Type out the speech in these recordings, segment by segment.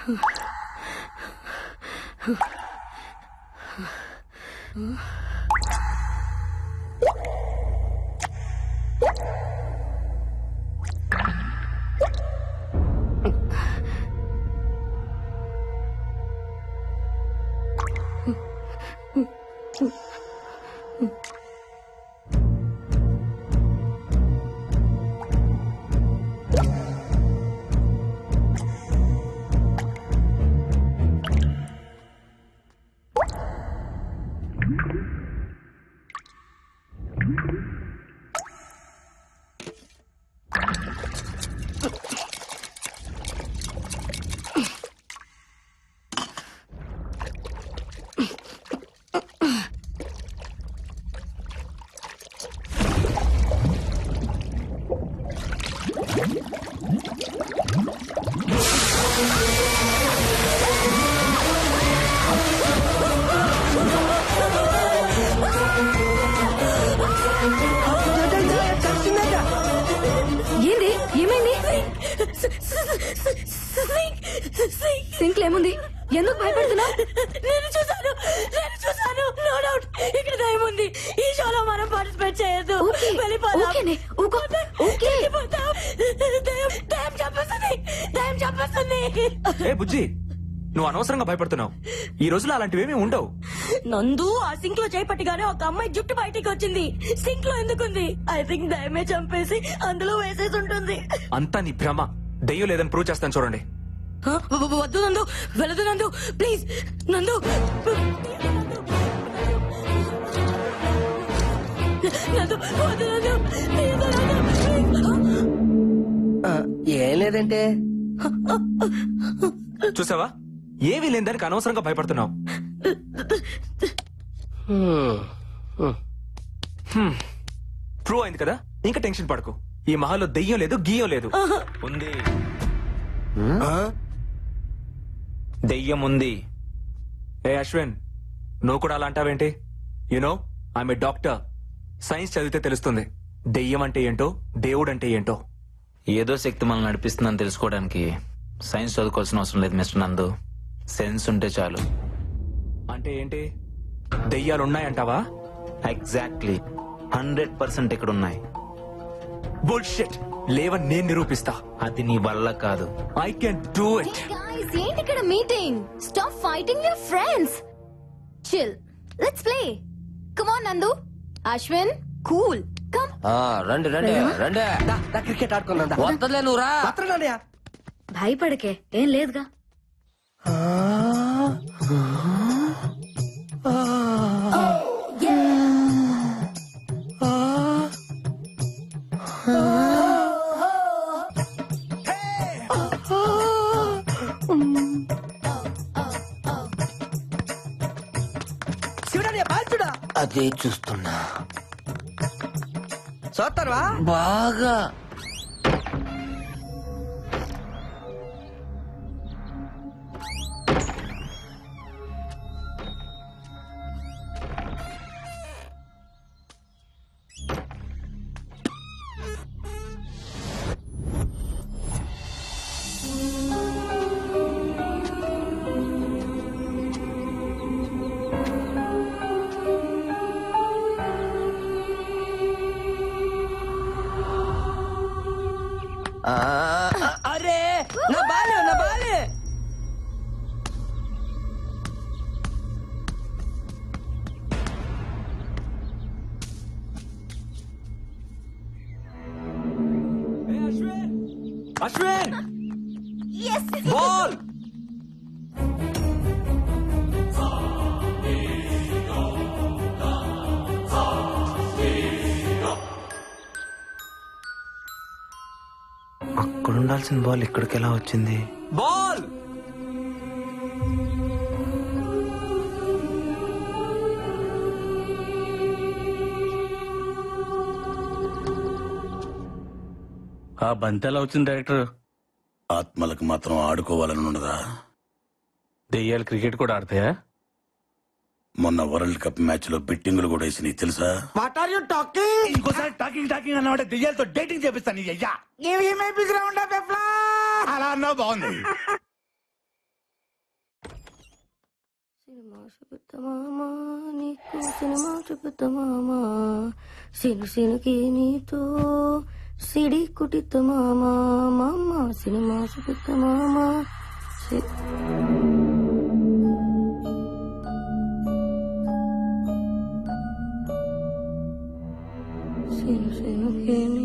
ఏంది ఏమైంది సింక్ ఏముంది ఎందుకు భయపడుతున్నావు నేను చూసాను నేను చూసాను నో డౌట్ ఇక్కడ దయం ఉంది ఈ షోలో మనం పార్టిసిపేట్ చేయొద్దు ఓకే, వెళ్ళిపోదాం ఓకేనే, ఊకో, ఓకే. వెళ్ళిపోదాం. దయ్యం దయ్యం చంపేస్తుంది దయ్యం చంపేస్తుంది ఏ బుజ్జి నువ్వు అనవసరంగా భయపడుతున్నావు ఈ రోజులో అలాంటివేమీ ఉండవు నందు ఆ సింక్ లో చేపట్టిగానే ఒక అమ్మాయి జుట్టు బయటికి వచ్చింది సింక్ లో ఎందుకుంది ఐ థింక్ దయమే చంపేసి అందులో వేసేసి ఉంటుంది అంతా నీ భ్రమ దెయ్యం లేదని ప్రూవ్ చేస్తాను చూడండి హ? వ- వ- వద్దు నందు వెళ్ళదు నందు ప్లీజ్ నందు నందు వద్దు నందు ప్లీజ్ నందు ప్లీజ్. ఏం లేదంటే చూసావా ఏమీ లేని దానికి అనవసరంగా భయపడుతున్నావు ప్రూవ్ అయింది కదా ఇంకా టెన్షన్ పడకు ఈ మహల్లో దెయ్యం లేదు గీయం లేదు ఉంది దెయ్యం ఉంది ఏ అశ్విన్ నువ్వు కూడా అలా అంటావేంటి you know I'm a doctor science చదివితే తెలుస్తుంది దెయ్యం అంటే ఏంటో దేవుడు అంటే ఏంటో ఏదో శక్తి మనల్ని నడిపిస్తుందని తెలుసుకోవడానికి సైన్స్ చదువుకోవాల్సిన అవసరం లేదు మిస్టర్ నందు సెన్స్ ఉంటే చాలు అంటే ఏంటి దెయ్యాలు ఉన్నాయంటావా ఎగ్జాక్ట్లీ హండ్రెడ్ పర్సెంట్ ఇక్కడ ఉన్నాయి బుల్షిట్ లేవని నేను నిరూపిస్తా అది నీ వల్ల కాదు I can do it guys ఏంటి ఇక్కడ meeting stop fighting your friends chill let's play come on Nandu Ashwin cool come ఆ, రండి రండి రండి క్రికెట్ ఆడుకుందా వద్దలే నువ్వు రా వస్తున్నానయ్యా భయపడకే ఏం లేదుగా శివుడయ్యా బాల్చుడా అదే చూస్తున్నా చూస్తారువా బాగా ఆ, అరే నా బాలే నా బాలే అశ్విన్ బాల్ అక్కడ ఉండాల్సిన బాల్ ఇక్కడికి ఎలా వచ్చింది బాల్ ఆ బంతి ఎలా వచ్చింది డైరెక్టర్ ఆత్మలకు మాత్రం ఆడుకోవాలని ఉండదా దెయ్యాలు క్రికెట్ కూడా ఆడతాయా మొన్న వరల్డ్ కప్ మ్యాచ్ లో బెట్టింగులు కూడా వేసినాయి తెలుసా వాట్ ఆర్ యు టాకింగ్ ఇంకోసారి టాకింగ్ టాకింగ్ అన్నమాట దెయ్యాలతో డేటింగ్ చేపిస్తాను నీ అయ్యా give him a big round of applause అలా అన్నా బాగుంది సినిమా చూపుతామా నీకు సినిమా చూపుతామా సిను సినుకి నీతో సిడి కుటితమామా మామ సినిమా చూపుతామా సిను సినుకి నీ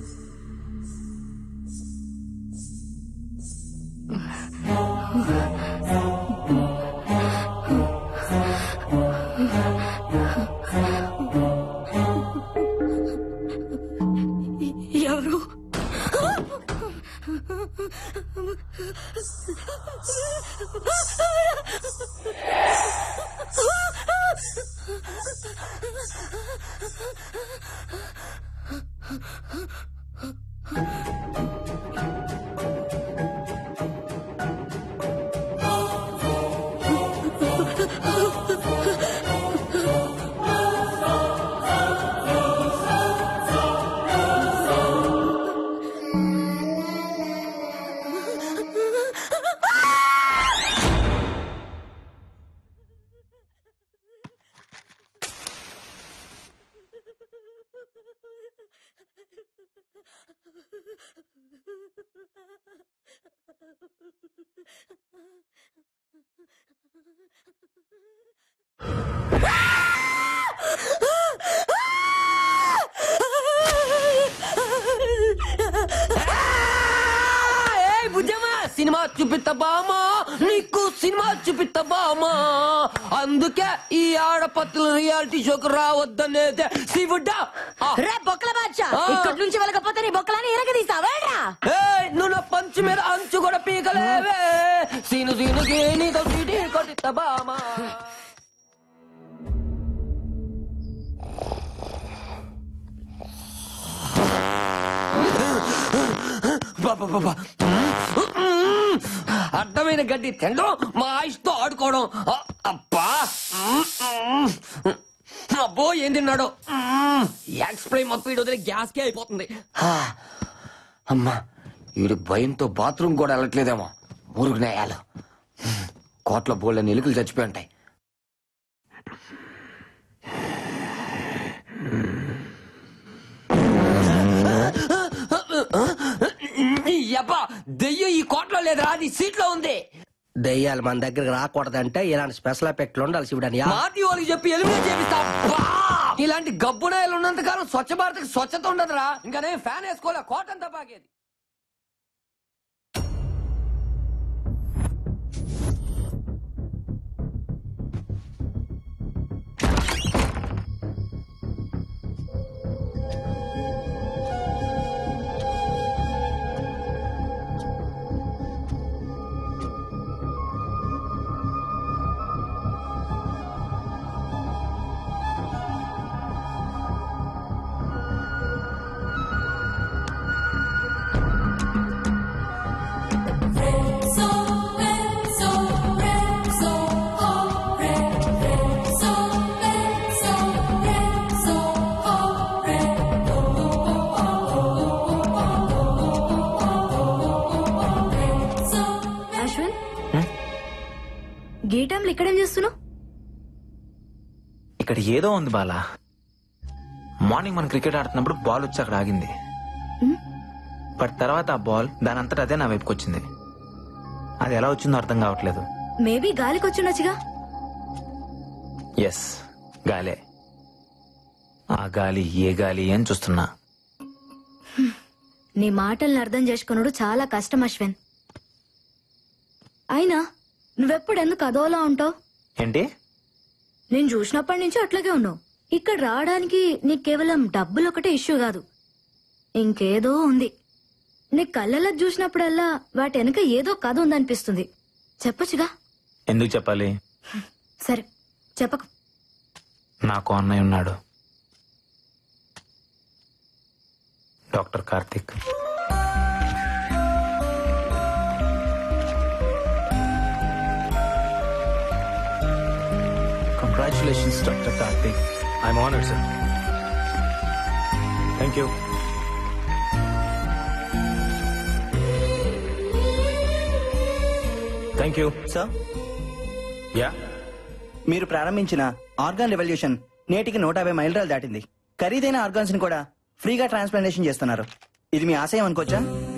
ఎవరు ఏయ్ బుజ్జమ్మా సినిమా చూపిస్తా బామా నీకు సినిమా చూపిస్తా బామా అందుకే ఈ ఆడపత్తుల రియాలిటీ షోకు రావద్దనేదే శివుడా ఆ. రే బొక్కల బాద్షా ఆ. ఇక్కడి నుంచి వెళ్ళకపోతే నీ బొక్కలని ఇరగదీస్తావేడ్రా ఏయ్ నువ్వు నా పంచి మీద అంచు కూడా పీకలేవే సీను సీనుకి నీతో సీటీ కొట్టిస్తా బామా బాబా బాబా అడ్డమైన గడ్డి తినడం మా ఆయుష్తో ఆడుకోవడం ఆ, అబ్బా అబ్బో ఏం తిన్నాడు ఎక్స్ప్లెయిన్ మొత్తం వీడు వదిలే గ్యాస్కే అయిపోతుంది అమ్మా వీడు భయంతో బాత్రూమ్ కూడా వెళ్ళట్లేదేమో మురుగునేయాలు కోట్ల బోళ్ళ ఎలుకలు చచ్చిపోయి ఉంటాయి యబ్బా దెయ్యం ఈ కోట్లో లేదురా అది సీట్లో ఉంది దెయ్యాలు మన దగ్గరకు రాకూడదంటే ఇలాంటి స్పెషల్ ఎఫెక్ట్లు ఉండాలి శివుడని మాటి వాళ్ళకి చెప్పి ఎలిమినేట్ చేపిస్తా అబ్బా! ఇలాంటి గబ్బునాయలు ఉన్నంత కాలం స్వచ్ఛ భారత్ స్వచ్ఛత ఉండదురా ఇంకా నేను ఫ్యాన్ వేసుకోలే కాటన్ తపాకేది అశ్విన్ గే టైంలో ఇక్కడేం చేస్తున్నావు ఇక్కడ ఏదో ఉంది బాలా మార్నింగ్ మనం క్రికెట్ ఆడుతున్నప్పుడు బాల్ వచ్చి అక్కడ ఆగింది బట్ తర్వాత ఆ బాల్ దాని అంతటా అదే నా వైపుకి వచ్చింది అది ఎలా వచ్చిందో అర్థం కావట్లేదు మేబీ గాలికి వచ్చిండొచ్చుగా ఎస్ గాలే ఆ గాలి ఏ గాలి అని చూస్తున్నా నీ మాటల్ని అర్థం చేసుకున్నాడు చాలా కష్టం అశ్విన్ అయినా నువ్వెప్పుడు ఎందుకు అదోలా ఉంటావు ఏంటి నేను చూసినప్పటి నుంచి అట్లాగే ఉన్నావు ఇక్కడ రావడానికి నీకు కేవలం డబ్బులు ఒకటే ఇష్యూ కాదు ఇంకేదో ఉంది నీ కళ్ళలకు చూసినప్పుడల్లా వాటి వెనక ఏదో కథ ఉందనిపిస్తుంది చెప్పొచ్చుగా ఎందుకు చెప్పాలి సరే చెప్పకు నాకు అన్నయ్య ఉన్నాడు doctor Karthik congratulations doctor Karthik I'm honoured sir thank you thank you sir yeah మీరు ప్రారంభించిన ఆర్గాన్ రెవల్యూషన్ నేటికి నూట యాభై మైలురాలు దాటింది ఖరీదైన ఆర్గాన్స్ ని కూడా ఫ్రీగా ట్రాన్స్ప్లాంటేషన్ చేస్తున్నారు ఇది మీ ఆశయం అనుకోవచ్చా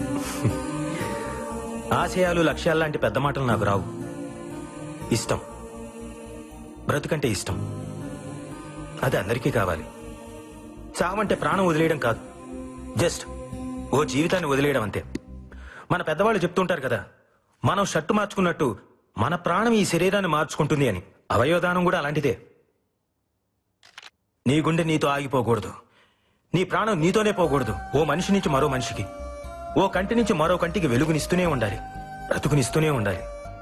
ఆశయాలు లక్ష్యాలు లాంటి పెద్ద మాటలు నాకు రావు ఇష్టం బ్రతుకంటే ఇష్టం అది అందరికీ కావాలి చావంటే ప్రాణం వదిలేయడం కాదు జస్ట్ ఓ జీవితాన్ని వదిలేయడం అంతే మన పెద్దవాళ్ళు చెప్తుంటారు కదా మనం షర్టు మార్చుకున్నట్టు మన ప్రాణం ఈ శరీరాన్ని మార్చుకుంటుంది అని అవయవదానం కూడా అలాంటిదే నీ గుండె నీతో ఆగిపోకూడదు నీ ప్రాణం నీతోనే పోకూడదు ఓ మనిషి నుంచి మరో మనిషికి ఓ కంటి నుంచి మరో కంటికి వెలుగునిస్తూనే ఉండాలి బ్రతుకునిస్తూనే ఉండాలి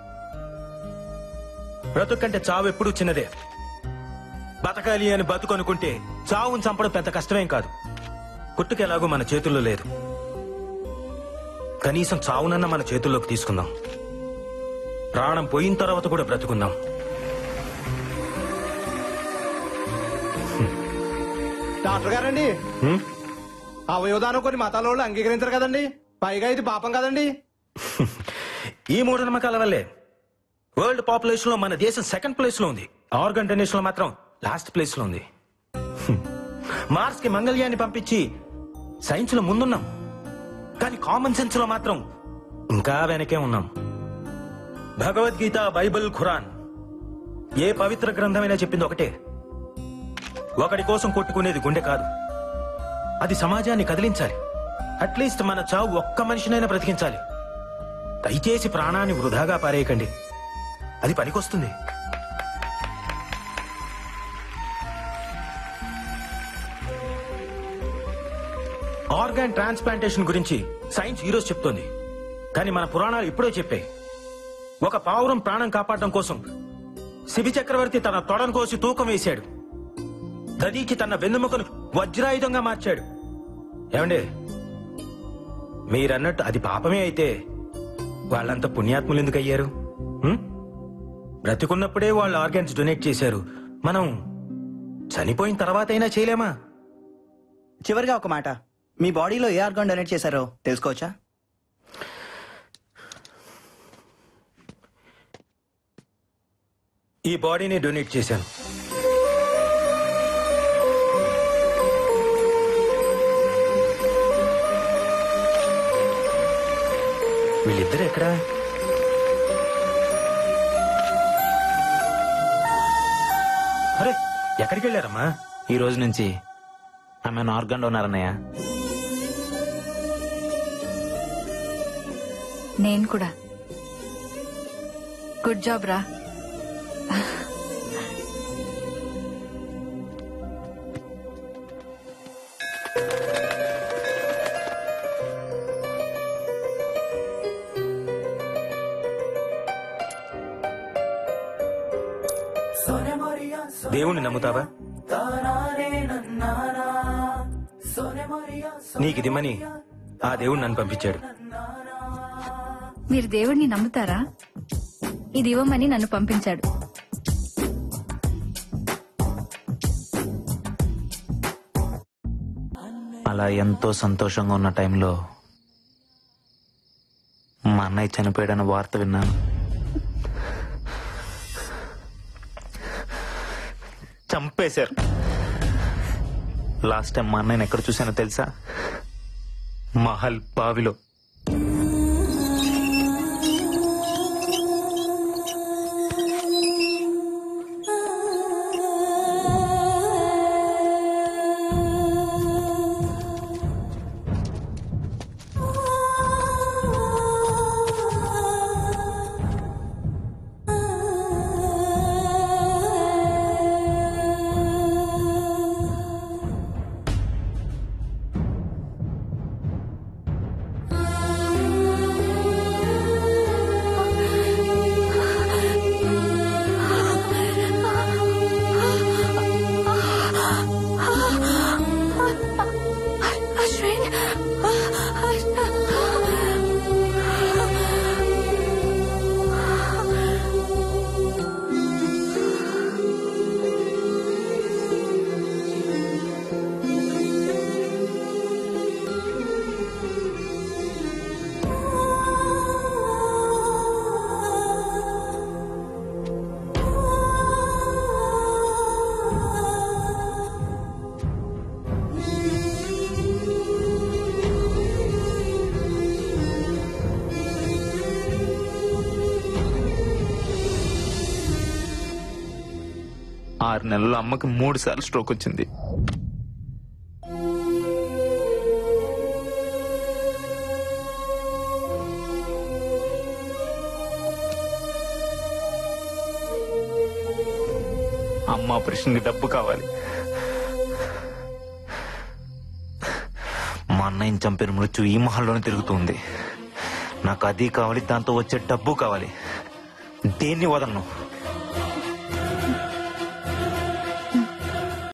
బ్రతుకంటే చావు ఎప్పుడూ చిన్నదే బతకాలి అని బతుకు అనుకుంటే చావుని చంపడం పెద్ద కష్టమేం కాదు కుట్టుకెలాగో మన చేతుల్లో లేదు కనీసం చావునన్న మన చేతుల్లోకి తీసుకుందాం ప్రాణం పోయిన తర్వాత కూడా బ్రతుకుందాం డాక్టర్ గారండి హ్మ్? అవయోదానం కొన్ని మతాల వాళ్ళు అంగీకరించరు కదండి పైగా ఇది పాపం కదండి ఈ మూఢనమ్మకాల వల్లే వరల్డ్ పాపులేషన్ లో మన దేశం సెకండ్ ప్లేస్ లో ఉంది ఆర్గన్ డొనేషన్ లో మాత్రం లాస్ట్ ప్లేస్ లో ఉంది మార్స్ కి మంగళ్యాన్ని పంపించి సైన్స్ లో ముందున్నాం కానీ కామన్ సెన్స్ లో మాత్రం ఇంకా వెనకే ఉన్నాం భగవద్గీత బైబిల్ ఖురాన్ ఏ పవిత్ర గ్రంథమైనా చెప్పింది ఒకటే ఒకడి కోసం కొట్టుకునేది గుండె కాదు అది సమాజాన్ని కదిలించాలి అట్లీస్ట్ మన చావు ఒక్క మనిషినైనా బ్రతికించాలి దయచేసి ప్రాణాన్ని వృధాగా పారేయకండి అది పనికొస్తుంది ఆర్గాన్ ట్రాన్స్ప్లాంటేషన్ గురించి సైన్స్ ఈరోజు చెప్తోంది కానీ మన పురాణాలు ఇప్పుడే చెప్పాయి ఒక పావురం ప్రాణం కాపాడడం కోసం శిబి చక్రవర్తి తన తొడను కోసి తూకం వేశాడు దదీకి తన వెన్నెముకను వజ్రాయుధంగా మార్చాడు ఏమండి మీరన్నట్టు అది పాపమే అయితే వాళ్ళంత పుణ్యాత్ములు ఎందుకు అయ్యారు హ్మ్? బ్రతికున్నప్పుడే వాళ్ళు ఆర్గాన్స్ డొనేట్ చేశారు మనం చనిపోయిన తర్వాత అయినా చేయలేమా చివరిగా ఒక మాట మీ బాడీలో ఏ ఆర్గాన్ డొనేట్ చేశారో తెలుసుకోవచ్చా ఈ బాడీని డొనేట్ చేశాను వీళ్ళిద్దరు ఎక్కడా అరే ఎక్కడికి వెళ్ళారమ్మా ఈ రోజు నుంచి ఆమె ఆర్గన్ డోనర్ అన్నయ్య నేను కూడా గుడ్ జాబ్ రా దేవుణ్ణి నమ్ముతావా నీకిదిమ్మని ఆ దేవుడు నన్ను పంపించాడు మీరు దేవుడిని నమ్ముతారా ఇది ఇవ్వమని నన్ను పంపించాడు అలా ఎంతో సంతోషంగా ఉన్న టైంలో మా అన్నయ్య చనిపోయాడన్న వార్త విన్నాను చంపేశారు లాస్ట్ టైం మా అన్నయ్యని ఎక్కడ చూశానో తెలుసా మహల్ బావిలో ఆ ఆరు నెలల్లో అమ్మకి మూడు సార్లు స్ట్రోక్ వచ్చింది అమ్మ ఆపరేషన్కి డబ్బు కావాలి మా అన్నయ్యని చంపిన మృత్యు ఈ మహల్లోనే తిరుగుతుంది నాకు అది కావాలి దాంతో వచ్చే డబ్బు కావాలి దేన్ని వదలను